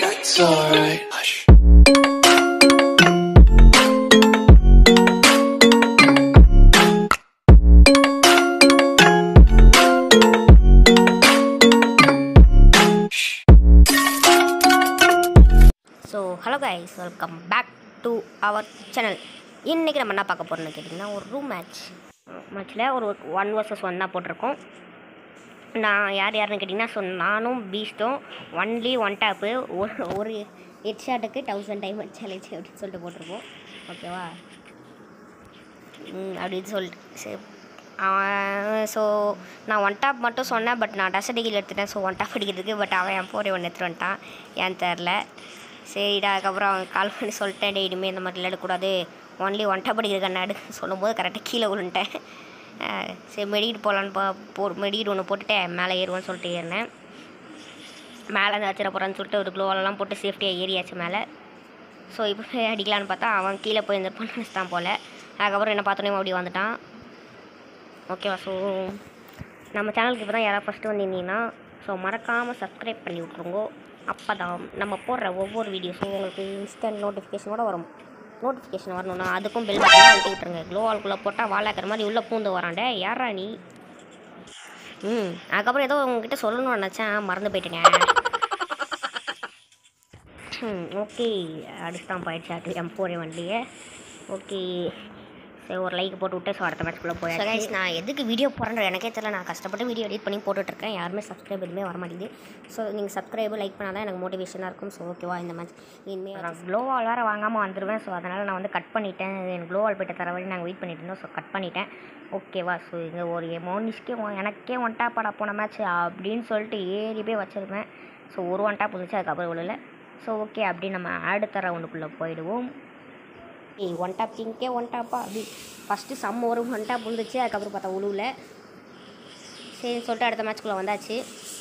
That's alright. Hush. So hello guys welcome back to our channel இன்றைக்கி நம்ம என்ன பார்க்க போகிறோம்னு கேட்டிங்கன்னா ஒரு ரூம் மேட்ச் மேட்ச்சில் ஒரு ஒன் வர்சஸ் ஒன் தான் போட்டிருக்கோம் நான் யார் யாருன்னு கேட்டிங்கன்னா ஸோ நானும் பீஸ்டும் ஒன்லி ஒன் டேப்பு ஒரு ஒரு ஹெட் ஷாட்டுக்கு தௌசண்ட் டைமண்ட் சேலஞ்ச் அப்படின்னு சொல்லிட்டு போட்டிருக்கோம் ஓகேவா ம் அப்படின்னு சொல்லிட்டு சரி ஸோ நான் ஒன் டாப் மட்டும் சொன்னேன் பட் நான் டஸ்ட் டிகிரி எடுத்துட்டேன் ஸோ ஒன் டாப் அடிக்கிறதுக்கு பட் அவன் என் போரே ஒன்று எடுத்துட்டு வந்துட்டான் ஏன்னு தெரில சரிடா அதுக்கப்புறம் அவன் கால் பண்ணி சொல்லிட்டேன் டே இனிமேல் இந்த மாதிரி விளையாடக்கூடாது ஒன்லி ஒன் டாப் அடிக்கிற கண்ணாடு சொல்லும்போது கரெக்டாக கீழே விழுந்துட்டேன் அஹ் சரி மெடிக்கிட்டு போகலான்னு போ போ மெடிக்கிட்டு ஒன்று போட்டுட்டேன் மேலே ஏறுவேன்னு சொல்லிட்டு ஏறினேன் மேலே இருந்து வச்சிட போகிறான்னு சொல்லிட்டு ஒரு க்ளோவெல்லாம் போட்டு சேஃப்டியாக ஏறியாச்சு மேலே ஸோ இப்போ போய் அடிக்கலான்னு பார்த்தா அவன் கீழே போய் இந்த பண்ண தான் போல் அதுக்கப்புறம் என்ன பார்த்தோன்னே அப்படி வந்துட்டான் ஓகேவா ஸோ நம்ம சேனலுக்கு இப்போ தான் யாராவது ஃபஸ்ட்டு வந்திருந்தீங்கன்னா ஸோ மறக்காமல் சப்ஸ்கிரைப் பண்ணி விட்ருங்கோ அப்போ தான் நம்ம போடுற ஒவ்வொரு வீடியோஸும் உங்களுக்கு இன்ஸ்டன்ட் நோட்டிஃபிகேஷனோட வரும் நோட்டிஃபிகேஷன் வரணும்னா அதுக்கும் பெல் பட்டன் அழுத்தி விட்ருங்க க்ளோ வால்குள்ளே போட்டால் வாழாக்கிற மாதிரி உள்ளே பூந்து வரான்டே யாரா நீ ம் அதுக்கப்புறம் ஏதோ உங்ககிட்ட சொல்லணும்னு நினச்சேன் மறந்து போயிட்டேங்க ம் ஓகே அடிச்சுதான் போயிடுச்சு அது எம் ஃபோர் வண்டியே ஓகே சரி ஒரு லைக் போட்டு விட்டு ஸோ அடுத்த மேட்ச்க்குள்ளே போயாச்சு நான் எதுக்கு வீடியோ போடுறேன் எனக்கே தெரியல நான் கஷ்டப்பட்டு வீடியோ எடிட் பண்ணி போட்டுட்ருக்கேன் யாருமே சப்ஸ்கிரைப் எதுவுமே வர மாட்டேங்குது ஸோ நீங்கள் சப்ஸ்கிரைப் லைக் பண்ணால் தான் எனக்கு மோட்டிவேஷனாக இருக்கும் ஸோ ஓகேவா இந்த மேட்ச் இனிமேல் நான் க்ளோவால் வேறு வாங்காமல் வந்துடுவேன் ஸோ அதனால் நான் வந்து கட் பண்ணிட்டேன் எனக்கு க்ளோவால் போய்ட்டு தர வழி நாங்கள் வெயிட் பண்ணிட்டு இருந்தோம் ஸோ கட் பண்ணிட்டேன் ஓகேவா ஸோ இங்கே ஒரு மோனிஷ்கே எனக்கே ஒன் டேப் பட போன மேட்ச் அப்படின்னு சொல்லிட்டு ஏறி போய் வச்சுருப்பேன் ஸோ ஒரு ஒன் டேப் இருந்துச்சு அதுக்கப்புறம் விழல ஸோ ஓகே அப்படி நம்ம அடுத்த ரவுண்டுக்குள்ளே போயிடுவோம் ஏய் ஒன் டாப் கிங்கே ஒன் டாப்பா அப்படி ஃபஸ்ட்டு சம் ஒரு ஒன் டாப் விழுந்துச்சு அதுக்கப்புறம் பார்த்தா உழுவில் சரின்னு சொல்லிட்டு அடுத்த மேட்ச்க்குள்ளே வந்தாச்சு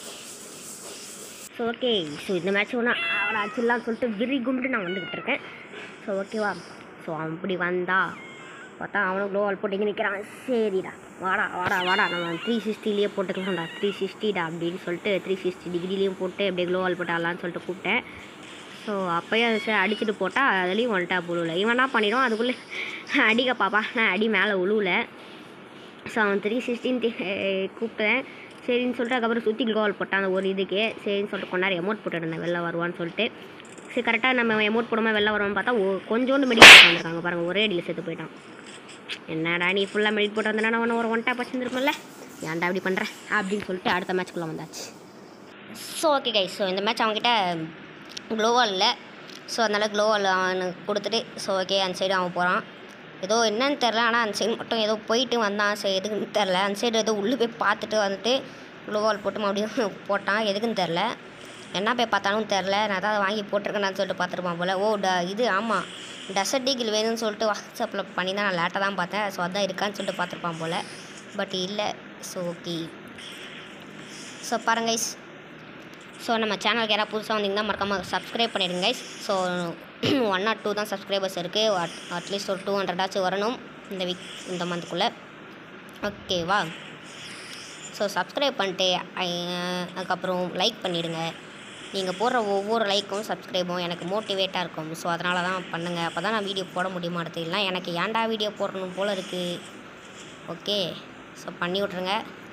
ஸோ ஓகே ஸோ இந்த மேட்ச் ஒன்று அவனை அடிச்சிடலாம்னு சொல்லிட்டு விரி குண்டு நான் வந்துக்கிட்டு இருக்கேன் ஸோ ஓகேவா ஸோ அப்படி வந்தா பார்த்தா அவனும் க்ளோவால் போட்டு இங்கே நிற்கிறான் சரிடா வாடா வாடா வாடா நம்ம த்ரீ சிக்ஸ்டிலேயே போட்டுக்கலாம்டா த்ரீ சிக்ஸ்டிடா அப்படின்னு சொல்லிட்டு த்ரீ சிக்ஸ்டி டிகிரிலையும் போட்டு அப்படியே க்ளோவால் போட்டு ஆடலான்னு சொல்லிட்டு கூப்பிட்டேன் ஸோ அப்போயே அது சரி அடிச்சுட்டு போட்டால் அதுலேயும் ஒன் டேப் உழுவுல இவன் என்ன பண்ணிடும் அதுக்குள்ளே அடிக்க பாப்பா நான் அடி மேலே உழுவுல ஸோ அவன் த்ரீ சிக்ஸ்டின் கூப்பிட்டேன் சரின்னு சொல்லிட்டு அதுக்கப்புறம் சுற்றி கோல் போட்டான் அந்த ஒரு இதுக்கே சரின்னு சொல்லிட்டு கொண்டாரு எமௌண்ட் போட்டுருந்தேன் வெளில வருவான்னு சொல்லிட்டு சரி கரெக்டாக நம்ம எமௌண்ட் போடாமல் வெளில வருவோம்னு பார்த்தா ஓ கொஞ்சோண்டு மெடிக்கல் போட்டு வந்திருக்காங்க பாருங்கள் ஒரே அடியில் செத்து போயிட்டான் என்னடா நீ ஃபுல்லாக மெடிக் போட்டு வந்தேன்னா நான் உன்னை ஒரு ஒன் டேப் வச்சுருந்துருப்பேன்ல ஏன்டா அப்படி பண்ணுறேன் அப்படின்னு சொல்லிட்டு அடுத்த மேட்ச்க்குள்ளே வந்தாச்சு ஸோ ஓகே கைஸ் ஸோ இந்த மேட்ச் அவங்ககிட்ட க்ளோவால் இல்லை ஸோ அதனால் க்ளோவால் அவனுக்கு கொடுத்துட்டு ஸோ ஓகே அந்த சைடு அவன் போகிறான் ஏதோ என்னன்னு தெரில ஆனால் அந்த சைடு மட்டும் ஏதோ போயிட்டு வந்தான் சரி எதுக்குன்னு தெரில அந்த சைடு ஏதோ உள்ளே போய் பார்த்துட்டு வந்துட்டு க்ளோவால் போட்டு மறுபடியும் போட்டான் எதுக்குன்னு தெரில என்ன போய் பார்த்தாலும் தெரில நான் தான் வாங்கி போட்டிருக்கேன்னு சொல்லிட்டு பார்த்துருப்பான் போல் ஓ ட இது ஆமாம் டெசர்ட் டீகிள் வேணும்னு சொல்லிட்டு வாட்ஸ்அப்பில் பண்ணி தான் நான் லேட்டாக தான் பார்த்தேன் ஸோ அதான் இருக்கான்னு சொல்லிட்டு பார்த்துருப்பான் போல் பட் இல்லை ஸோ ஓகே ஸோ பாருங்க guys ஸோ நம்ம சேனலுக்கு யாராவது புதுசாக வந்தீங்கன்னா மறக்காமல் சப்ஸ்கிரைப் பண்ணிடுங்க guys so one or two தான் சப்ஸ்கிரைபர்ஸ் இருக்குது அட் அட்லீஸ்ட் ஒரு டூ ஹண்ட்ரடாச்சும் வரணும் இந்த வீக் இந்த மந்த்துக்குள்ளே ஓகேவா ஸோ சப்ஸ்கிரைப் பண்ணிட்டு ஐ- அதுக்கப்புறம் லைக் பண்ணிவிடுங்க நீங்கள் போடுற ஒவ்வொரு லைக்கும் சப்ஸ்கிரைபும் எனக்கு மோட்டிவேட்டாக இருக்கும் ஸோ அதனால தான் பண்ணுங்கள் அப்போ தான் நான் வீடியோ போட முடியுமா அடுத்து இல்லை எனக்கு ஏன்டா வீடியோ போடணும் போல் இருக்குது ஓகே ஸோ பண்ணி விட்ருங்க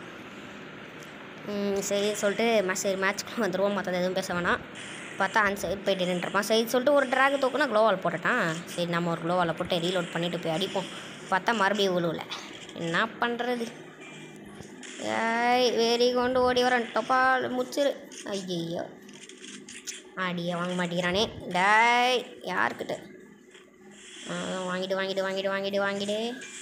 ம், சரி சொல்லிட்டு மே சரி மேட்ச்க்கு வந்துடுவோம் மற்றது எதுவும் பேச வேணாம் பார்த்தா அந்த சைடு போயிட்டு நின்றுப்பான் சரி சொல்லிட்டு ஒரு ட்ராக் தூக்குனா க்ளோவால் போட்டுட்டான் சரி நம்ம ஒரு க்ளோவாலை போட்டு ரீலோட் பண்ணிட்டு போய் அடிப்போம் பார்த்தா மறுபடியும் உழுவல என்ன பண்ணுறது ஏய் வேரி கொண்டு ஓடி வரேன் டப்பால் முச்சிரு ஐயையோ அடியே வாங்க மாட்டேங்கிறானே டேய் யாருக்கிட்ட ஆ, வாங்கிடு வாங்கிடு வாங்கிடு வாங்கிடு வாங்கிடு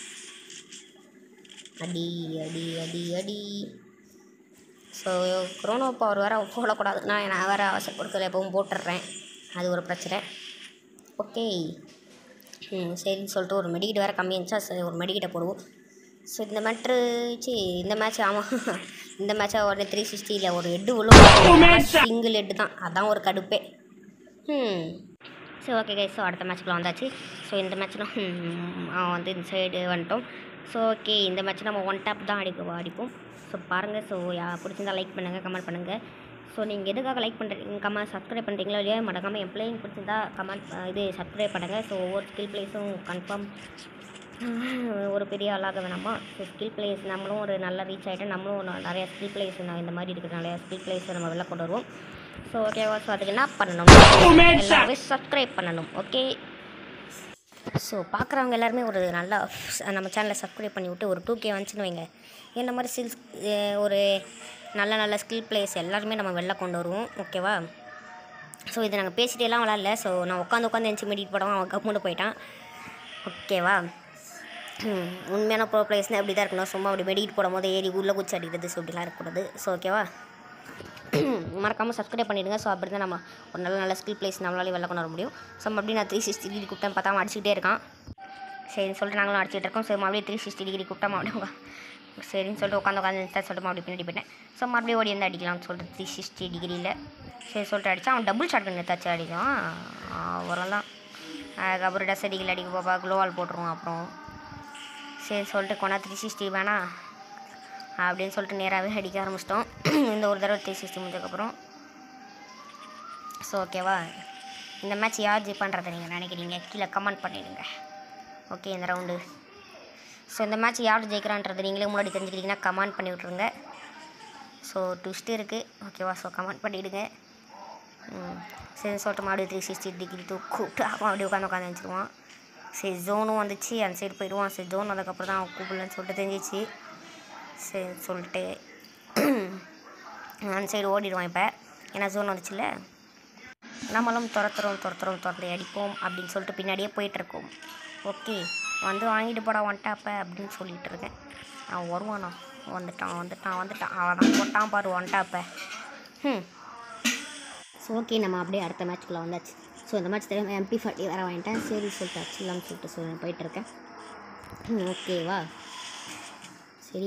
அடி அடி அடி அடி ஸோ குரோனோ பவர் வேறு போடக்கூடாது நான் நான் வேறு அவசரப்படுத்தல எப்பவும் போட்டுடுறேன் அது ஒரு பிரச்சனை ஓகே ம் சரின்னு சொல்லிட்டு ஒரு மெடிக்கிட் வேறு கம்மி இருந்துச்சா சரி ஒரு மெடிக்கிட்ட போடுவோம் ஸோ இந்த மேட்ரு சி இந்த மேட்ச் ஆமாம் இந்த மேட்சை உடனே த்ரீ சிக்ஸ்டியில் ஒரு ஹெட்டு விழுவும் சிங்கிள் ஹெட்டு தான் அதான் ஒரு கடுப்பே ம் சரி ஓகே கைஸ் ஸோ அடுத்த மேட்ச்க்குள்ள வந்தாச்சு ஸோ இந்த மேட்ச்சில் அவன் வந்து இந்த சைடு வந்துட்டோம் ஸோ ஓகே இந்த மேட்ச் நம்ம ஒன் டேப் தான் அடிக்க அடிப்போம் ஸோ பாருங்கள் ஸோ யா பிடிச்சிருந்தா லைக் பண்ணுங்கள் கமெண்ட் பண்ணுங்கள் ஸோ நீங்கள் எதுக்காக லைக் பண்ணுறீங்க கமெண்ட் சப்ஸ்கிரைப் பண்ணுறீங்களோ இல்லையா மறக்காமல் என் பிள்ளைங்க பிடிச்சிருந்தா கமெண்ட் இது சப்ஸ்கிரைப் பண்ணுங்கள் ஸோ ஒவ்வொரு ஸ்கில் பிளேஸும் கன்ஃபார்ம் ஒரு பெரிய ஆளாக வேணாமா ஸோ ஸ்கில் பிளேஸ் நம்மளும் ஒரு நல்ல ரீச் ஆகிட்டு நம்மளும் ஒரு நிறைய ஸ்கில் பிளேஸ் நான் இந்த மாதிரி இருக்கிற நிறைய ஸ்கில் பிளேஸை நம்ம வெளில கொண்டு வருவோம் ஸோ ஓகேவா ஸோ அதுக்கு என்ன பண்ணணும் எல்லாமே சப்ஸ்கிரைப் பண்ணணும் ஓகே ஸோ பார்க்குறவங்க எல்லாருமே ஒரு நல்லா நம்ம சேனலை சப்ஸ்கிரைப் பண்ணி விட்டு ஒரு டூ கே வந்துச்சுன்னு வைங்க இந்த மாதிரி ஸ்கில்ஸ் ஒரு நல்ல நல்ல ஸ்கில் பிளேஸ் எல்லாருமே நம்ம வெளில கொண்டு வருவோம் ஓகேவா ஸோ இது நாங்கள் பேசிட்டே எல்லாம் விளாட்ல ஸோ நான் உட்காந்து உட்காந்து எந்திச்சு மெடிட் போடவும் அவன் கம்முன்னு போயிட்டான் ஓகேவா ம், உண்மையான ப்ரோ பிளேஸ்னால் அப்படி தான் இருக்கணும் சும்மா அப்படி மெடிட் போடும் போது ஏறி உள்ளே குச்சி அடிக்கிறது ஸோ அப்படிலாம் இருக்கக்கூடாது ஸோ ஓகேவா மறக்காமல் சப்ஸ்கிரைப் பண்ணிடுங்க ஸோ அப்படி தான் நம்ம ஒரு நல்ல நல்ல ஸ்கில் பிளேஸ் நம்மளாலே வெளில கொண்டு வர முடியும் ஸோ மறுபடியும் நான் த்ரீ சிக்ஸ்டி டிகிரி கூப்பிட்டேன் பார்த்தா அவன் அடிச்சுக்கிட்டே இருக்கான் சரின்னு சொல்லிட்டு நாங்களும் அடிச்சுட்டு இருக்கோம் ஸோ மறுபடியும் த்ரீ சிக்ஸ்டி டிகிரி கூப்பிட்டா மறுபடியும் உக்கா- சரின்னு சொல்லிட்டு உட்காந்து உட்காந்து சொல்லிட்டு மறுபடியும் பின்னாடி போயிட்டேன் ஸோ மறுபடியும் ஓடி வந்து அடிக்கலாம்னு சொல்லிட்டு த்ரீ சிக்ஸ்டி டிகிரியில் சரி சொல்லிட்டு அடித்தா அவன் டபுள் ஷாட் பண்ணி தச்சு அடிக்கும் வரலாம் அதுக்கப்புறம் டஸ் அடிக்கல அடிக்க பாப்பா க்ளோவால் போட்டுருவோம் அப்புறம் சரி சொல்லிட்டு கொண்டா த்ரீ சிக்ஸ்டி வேணா அப்படின்னு சொல்லிட்டு நேராகவே அடிக்க ஆரம்பிச்சிட்டோம் இந்த ஒரு தடவை த்ரீ சிக்ஸ்டி முடிஞ்சதுக்கப்புறம் ஸோ ஓகேவா இந்த மேட்ச் யார் ஜெயிப்பான்றதை நீங்கள் நினைக்கிறீங்க கீழே கமெண்ட் பண்ணிடுங்க ஓகே இந்த ரவுண்டு ஸோ இந்த மேட்ச் யார் ஜெயிக்கிறான்றது நீங்களே முன்னாடி தெரிஞ்சுக்கிட்டீங்கன்னா கமெண்ட் பண்ணி விட்ருங்க ஸோ ட்விஸ்ட் இருக்குது ஓகேவா ஸோ கமெண்ட் பண்ணிவிடுங்க ம் சரி சொல்லிட்டு மறுபடியும் த்ரீ சிக்ஸ்டி டிகிரி தூ கூப்பிட்டு அவன் அப்படியே உட்காந்து உட்காந்து வச்சுருவான் சரி ஜோனும் வந்துச்சு அந்த சைடு போயிடுவான் சரி ஜோன் வந்ததுக்கப்புறம் தான் அவன் கூப்பிடலன்னு சொல்லிட்டு தெரிஞ்சிச்சு சரி சொல்லிட்டு அந்த சைடு ஓடிடுவான் இப்போ ஏன்னா ஜோன் வந்துச்சுல்ல நம்மளும் துரத்துறோம் துரத்துறோம் துரத்தி அடிப்போம் அப்படின்னு சொல்லிட்டு பின்னாடியே போயிட்டுருக்கோம் ஓகே வந்து வாங்கிட்டு போடா வந்துட்டாப்ப அப்படின்னு சொல்லிட்டு இருக்கேன் அவன் வருவானா வந்துட்டான் வந்துட்டான் வந்துட்டான் அவன் தான் போட்டான் பாரு வந்துட்டாப்ப ம் ஸோ ஓகே நம்ம அப்படியே அடுத்த மேட்ச்க்குள்ளே வந்தாச்சு ஸோ இந்த மேட்ச் தெரியாமல் எம்பி ஃபார்ட்டி வேறு வாங்கிட்டேன் சரி சொல்லிட்டு அடிச்சிடலாம்னு சொல்லிட்டு ஸோ நான் போயிட்டுருக்கேன் ஓகேவா சரி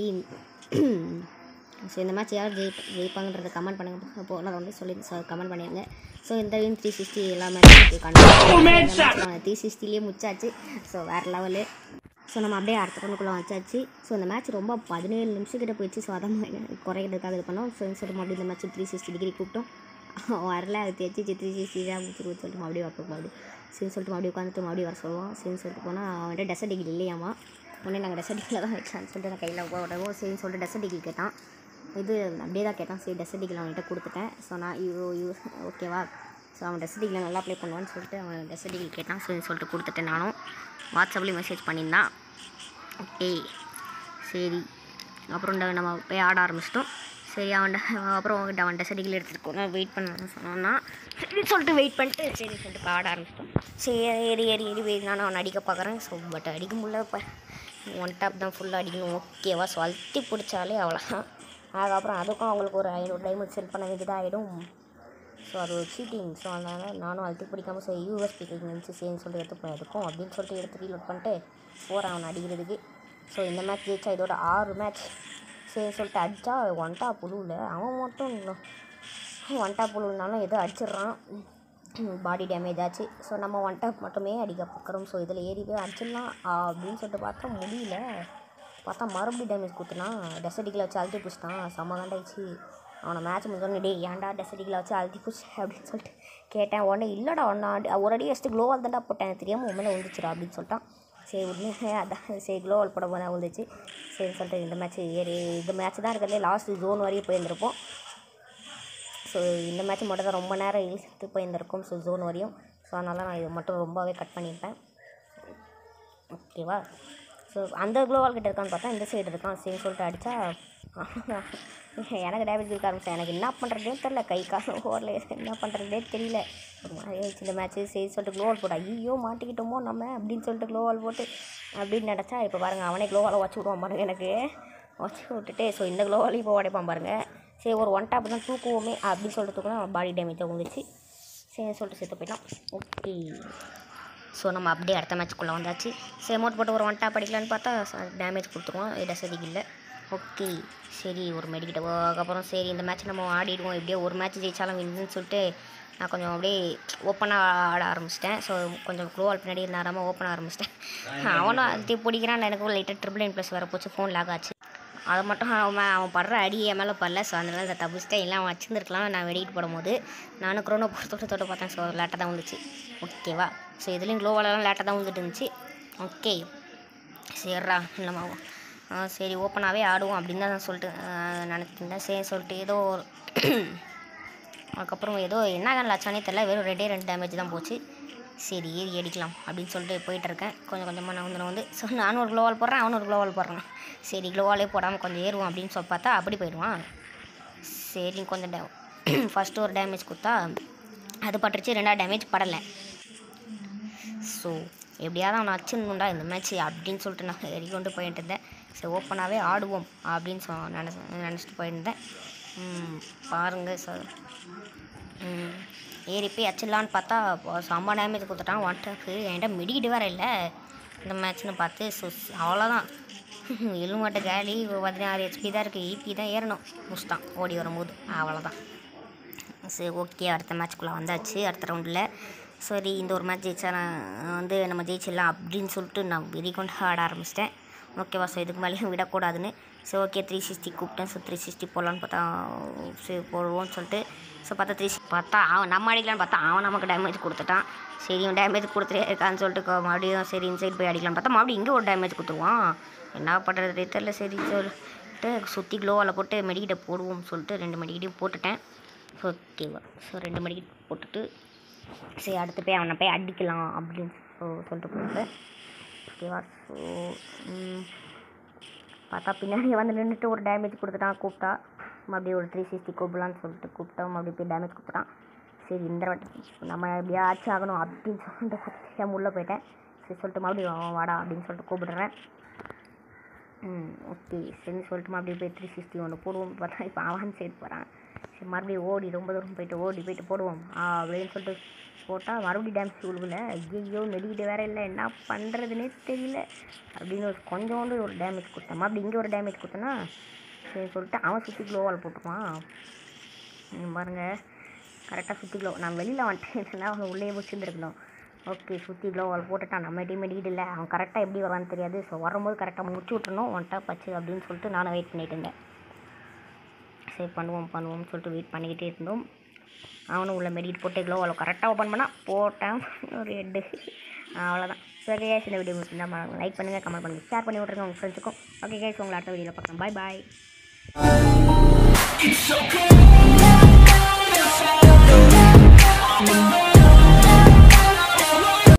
ஸோ இந்த மேட்ச் யார் ஜெயி ஜெயிப்பாங்கன்றத கமெண்ட் பண்ணுங்க அப்போ நான் வந்து சொல்லி கமெண்ட் பண்ணிடுங்க ஸோ இந்த த்ரீ சிக்ஸ்டி எல்லா மேட்சும் த்ரீ சிக்ஸ்டிலேயே முச்சாச்சு ஸோ வேறு லெவலு ஸோ நம்ம அப்படியே அடுத்த ரவுண்டுக்குள்ளே வச்சாச்சு ஸோ இந்த மேட்ச் ரொம்ப பதினேழு நிமிஷம் கிட்ட போயிடுச்சு ஸோ அதான் குறைக்கிறதுக்காக இது பண்ணோம் ஸோ சொல்லிட்டு மறுபடியும் இந்த மேட்ச் த்ரீ சிக்ஸ்டி டிகிரி கூப்பிட்டோம் வரல அது தேய்ச்சி த்ரீ சிக்ஸ்டி தான் முடிச்சுருவோம் சொல்லிட்டு மறுபடியும் வரப்போ மறுபடியும் சரின்னு சொல்லிட்டு மறுபடியும் உட்காந்துட்டு மறுபடியும் வர சொல்லுவோம் சரின்னு சொல்லிட்டு போனால் அவன்கிட்ட டெசர்ட் டிகிரி இல்லையாமா உடனே நாங்கள் டெசர்ட் டிகிரியில் தான் வைக்கலாம்னு சொல்லிட்டு நான் கையில் போடவும் சரின்னு சொல்லிட்டு டெசர்ட் டிகிரி கேட்டான் இது அப்படியே தான் கேட்டான் சரி டெசர்ட் டிகிரி அவன்கிட்ட கொடுத்துட்டேன் ஸோ நான் யூ யூ ஓகேவா ஸோ அவன் டெசர்ட் டிகிரி நல்லா ப்ளே பண்ணுவான்னு சொல்லிட்டு அவன் டெசர்ட் டிகிரி கேட்டான் சரின்னு சொல்லிட்டு கொடுத்துட்டேன் நானும் வாட்ஸ்அப்லேயும் மெசேஜ் பண்ணியிருந்தான் ஓகே சரி அப்புறம் இந்த நம்ம போய் ஆட ஆரம்பிச்சிட்டோம் சரி அவன் அப்புறம் அவன்கிட்ட அவன் டெசடிகள் எடுத்துருக்கோம் நான் வெயிட் பண்ண சொன்னான்னா சரி சொல்லிட்டு வெயிட் பண்ணிட்டு சரி சொல்லிட்டு இப்போ ஆட ஆரம்பிச்சிட்டோம் சரி ஏறி ஏறி ஏறி வெயிட் நான் அவனை அடிக்க பார்க்குறேன் ஸோ பட் அடிக்க முடியல இப்போ ஒன் டாப் தான் ஃபுல்லாக அடிக்கணும் ஓகேவா ஸோ அழுத்தி பிடிச்சாலே அவ்வளோதான் அதுக்கப்புறம் அதுக்கும் அவங்களுக்கு ஒரு ஐநூறு டைமண்ட் சென்ட் பண்ண வேண்டியதாக ஆகிடும் ஸோ அது ஒரு சீட்டிங் ஸோ அதனால் நானும் அழுத்தி பிடிக்காமல் சரி யூஎஸ்பி இருந்துச்சு சரின்னு சொல்லிட்டு எடுத்து போய் எடுக்கும் அப்படின்னு சொல்லிட்டு எடுத்து ரீலோட் பண்ணிட்டு போகிறேன் அவனை அடிக்கிறதுக்கு ஸோ இந்த மேட்ச் ஜெயிச்சா இதோட ஆறு மேட்ச் சரி சொல்லிட்டு அடித்தா ஒன்டா புழுவில் அவன் மட்டும் ஒன்டா புழுனாலும் ஏதோ அடிச்சிடுறான் பாடி டேமேஜ் ஆச்சு ஸோ நம்ம ஒன் டாப் மட்டுமே அடிக்க பார்க்குறோம் ஸோ இதில் ஏறி போய் அடிச்சிடலாம் அப்படின்னு சொல்லிட்டு பார்த்தா முடியல பார்த்தா மறுபடியும் டேமேஜ் கொடுத்துனா டெசடிக்கில் வச்சு அழுத்தி பிடிச்சிட்டான் செம்ம காண்டாயிடுச்சு அவனை மேட்ச் முடிஞ்சோடனே டே ஏன்டா டெசடிக்கில் வச்சு அழுத்தி பிடிச்சி அப்படின்னு சொல்லிட்டு கேட்டேன் உடனே இல்லைடா ஒன்றா ஒரு அடி வச்சுட்டு க்ளோவால் தான்டா போட்டேன் எனக்கு தெரியாமல் உண்மையில விழுந்துச்சுடா அப்படின்னு சொல்லிட்டான் சரி உடனே அதான் சரி க்ளோவால் போட போனால் விழுந்துச்சு சரி சொல்லிட்டு இந்த மேட்ச் ஏறி இந்த மேட்ச் தான் இருக்கிறதே லாஸ்ட் ஜோன் வரையும் போயிருந்திருப்போம் ஸோ இந்த மேட்ச் மட்டும் தான் ரொம்ப நேரம் இழுத்து போயிருந்திருக்கும் ஸோ ஜோன் வரையும் ஸோ அதனால் நான் இது மட்டும் ரொம்பவே கட் பண்ணியிருப்பேன் ஓகேவா ஸோ அந்த க்ளோவால் கிட்ட இருக்கான்னு பார்த்தா இந்த சைடு இருக்கான் சரி சொல்லிட்டு அடித்தா எனக்கு டேமேஜ் இருக்க ஆரம்பிச்சேன் எனக்கு என்ன பண்ணுறதே தெரில கை காலம் ஓடல என்ன பண்ணுறதே தெரியல ஒரு மாதிரி ஆயிடுச்சு இந்த மேட்ச்சு சரி சொல்லிட்டு க்ளோவால் போட்டா ஐயோ மாட்டிக்கிட்டோமோ நம்ம அப்படின்னு சொல்லிட்டு க்ளோவால் போட்டு அப்படின்னு நினச்சா இப்போ பாருங்கள் அவனே க்ளோவால் வச்சு விடுவான் பாருங்க எனக்கு வச்சு விட்டுட்டு ஸோ இந்த க்ளோவாலையும் இப்போ உடைப்பான் பாருங்கள் சரி ஒரு ஒன் டாப் தான் தூக்குவோமே அப்படின்னு சொல்லிட்டு தூக்கினா பாடி டேமேஜாக வந்துச்சு சரி சொல்லிட்டு செத்து போயிட்டான் ஓகே ஸோ நம்ம அப்படியே அடுத்த மேட்ச்க்குள்ளே வந்தாச்சு சரி அமௌண்ட் போட்டு ஒரு ஒன் டாப் அடிக்கலான்னு பார்த்தா டேமேஜ் கொடுத்துருவோம் இடசதிக்கு இல்லை ஓகே சரி ஒரு மெடிக்கிட்ட அதுக்கப்புறம் சரி இந்த மேட்ச் நம்ம ஆடிடுவோம் எப்படியோ ஒரு மேட்ச் ஜெயிச்சாலும் வின்னு சொல்லிட்டு நான் கொஞ்சம் அப்படியே ஓப்பனாக ஆட ஆரம்பிச்சிட்டேன் ஸோ கொஞ்சம் க்ளோவால் பின்னாடி இருந்தாராமல் ஓப்பன் ஆரம்பிச்சிட்டேன் அவனும் அழுத்தி பிடிக்கிறான் எனக்கு லைட்டாக ட்ரிபிள் நைன் ப்ளஸ் வர போச்சு ஃபோன் லாக் ஆச்சு அதை மட்டும் அவன் அவன் படுற அடி என் மேலே படல ஸோ அதனால அதை தப்பிச்சிட்டேன் இல்லை அவன் வச்சுருந்துருக்கலாம் நான் வெடிக்கிட்டு போடும்போது நானும் க்ரோனோ போட்டு தொட்டு தொட்டு பார்த்தேன் ஸோ லேட்டாக தான் வந்துச்சு ஓகேவா ஸோ இதுலேயும் க்ளோவாலலாம் லேட்டாக தான் வந்துட்டு இருந்துச்சு ஓகே சரிடா இல்லைம்மா ஆ சரி ஓப்பனாகவே ஆடுவோம் அப்படின்னு தான் நான் சொல்லிட்டு நினச்சிருந்தேன் சரி சொல்லிட்டு ஏதோ ஒரு அதுக்கப்புறம் ஏதோ என்ன லட்சணே தெரில வெறும் ரெண்டே ரெண்டு டேமேஜ் தான் போச்சு சரி ஏறி அடிக்கலாம் அப்படின்னு சொல்லிட்டு போயிட்டு இருக்கேன் கொஞ்சம் கொஞ்சமாக நான் வந்து வந்து ஸோ நானும் ஒரு க்ளோவால் போடுறேன் அவனும் ஒரு க்ளோவால் போடுறான் சரி க்ளோவாலே போடாமல் கொஞ்சம் ஏறுவோம் அப்படின்னு சொல்லி பார்த்தா அப்படி போயிடுவான் சரி கொஞ்சம் டே ஃபஸ்ட்டு ஒரு டேமேஜ் கொடுத்தா அது பட்டுருச்சு ரெண்டாவது டேமேஜ் படலை ஸோ எப்படியாவது அவனை அச்சுன்னுண்டா இந்த மேட்ச் அப்படின்னு சொல்லிட்டு நான் வெறி கொண்டு போயிட்டு இருந்தேன் சரி ஓப்பனாகவே ஆடுவோம் அப்படின்னு சொ நினச்சி நினச்சிட்டு போயிருந்தேன் ம், பாருங்க சார் ம், ஏறி போய் அச்சிடலான்னு பார்த்தா ப- செம்ம டேமேஜ் கொடுத்துட்டான் ஒன் டேக்கு என்கிட்ட மிடிக்கிட்டு வேற இல்லை இந்த மேட்ச்னு பார்த்து ஸோ அவ்வளோதான் எலுமாட்ட கேலி பதினாறு ஹெச்பி தான் இருக்குது ஈபி தான் ஏறணும் முடிச்சிட்டான் ஓடி வரும்போது அவ்வளோதான் சரி ஓகே அடுத்த மேட்ச்குள்ளே வந்தாச்சு அடுத்த ரவுண்டில் சரி இந்த ஒரு மேட்ச் ஜெயிச்சா நான் வந்து நம்ம ஜெயிச்சிடலாம் அப்படின்னு சொல்லிட்டு நான் வெறி கொண்டு ஆட ஆரம்பிச்சிட்டேன் ஓகேவா ஸோ இதுக்கு மேலேயும் விடக்கூடாதுன்னு ஸோ ஓகே த்ரீ சிக்ஸ்டி கூப்பிட்டேன் ஸோ த்ரீ சிக்ஸ்டி போடலான்னு பார்த்தா சரி போடுவோம்னு சொல்லிட்டு ஸோ பார்த்தா த்ரீ பார்த்தா அவன் நம்ம அடிக்கலான்னு பார்த்தா அவன் நமக்கு டேமேஜ் கொடுத்துட்டான் சரி இவன் டேமேஜ் கொடுத்துட்டே இருக்கான்னு சொல்லிட்டு கொ- மறுபடியும் சரி இன்சைட் போய் அடிக்கலாம்னு பார்த்தா மறுபடியும் இங்கே ஒரு டேமேஜ் கொடுத்துருவான் என்ன பண்ணுறது தெரில சரி சொல்லிட்டு சுற்றி க்ளோவால் போட்டு மெடிக்கிட்ட போடுவோம்னு சொல்லிட்டு ரெண்டு மெடிக்கிட்டையும் போட்டுட்டேன் ஓகேவா ஸோ ரெண்டு மணிக்கு போட்டுட்டு சரி அடுத்து போய் அவனை போய் அடிக்கலாம் அப்படின்னு சொ- சொல்லிட்டு போகிறேன் ஓகேவா ஸோ பார்த்தா பின்னாடி வந்து நின்றுட்டு ஒரு டேமேஜ் கொடுத்துட்டான் கூப்பிட்டா மறுபடியும் ஒரு த்ரீ சிக்ஸ்டி கூப்பிடலான்னு சொல்லிட்டு கூப்பிட்டா மறுபடியும் போய் டேமேஜ் கொடுத்துட்டான் சரி இந்த வாட்டி நம்ம எப்படியா ஆச்சு ஆகணும் அப்படின்னு சொல்லிட்டு தெரியாம உள்ளே போயிட்டேன் சரி சொல்லிட்டு மறுபடியும் அவன் வாடா அப்படின்னு சொல்லிட்டு கூப்பிடுறேன் ம் ஓகே சரின்னு சொல்லிட்டு மறுபடியும் போய் த்ரீ சிக்ஸ்டி ஒன்று போடுவோம் பார்த்தா இப்போ அவன் சைடு போகிறான் சரி மறுபடியும் ஓடி ரொம்ப தூரம் போயிட்டு ஓடி போயிட்டு போடுவோம் ஆ அப்படின்னு சொல்லிட்டு போட்டால் மறுபடியும் டேமேஜ் விழுகல ஐயோ மெடிக்கிட்டு வேற இல்லை என்ன பண்ணுறதுனே தெரியல அப்படின்னு ஒரு கொஞ்சோண்டு ஒரு டேமேஜ் கொடுத்தேன் மறுபடியும் இங்கே ஒரு டேமேஜ் கொடுத்தேன்னா சரி சொல்லிட்டு அவன் சுற்றி க்ளோவால் போட்டுருவான் இங்க பாருங்க கரெக்டாக சுற்றி க்ளோ நான் வெளியில் வந்துட்டேன் இல்லைன்னா அவன் உள்ளே வச்சுருந்துருக்கணும் ஓகே சுற்றி க்ளோவால் போட்டுட்டான் நம்ம டீம் மெடிக்கிட்டு இல்லை அவன் கரெக்டாக எப்படி வரான்னு தெரியாது ஸோ வரும்போது கரெக்டாக முடிச்சு விட்டுறணும் ஒன் டாப் வச்சு அப்படின்னு சொல்லிட்டு நானும் வெயிட் பண்ணிட்டு இருந்தேன் சரி பண்ணுவோம் பண்ணுவோம்னு சொல்லிட்டு வெயிட் பண்ணிக்கிட்டே இருந்தோம் அவனும் உள்ள மெடிக்கிட்டு போட்டு க்ளோவால் கரெக்டாக ஓப்பன் பண்ணால் போட்டேன் ஒரு ஹெட்டு அவ்வளோதான் ஸோ கேஸ் இந்த வீடியோ முடிச்சிருந்தா லைக் பண்ணுங்கள் கமெண்ட் பண்ணுங்கள் ஷேர் பண்ணி விட்ருங்க உங்கள் ஃப்ரெண்ட்ஸுக்கும் ஓகே கேஸ் உங்களை அடுத்த வீடியோவில் பார்க்கலாம் பாய் பாய் It's okay.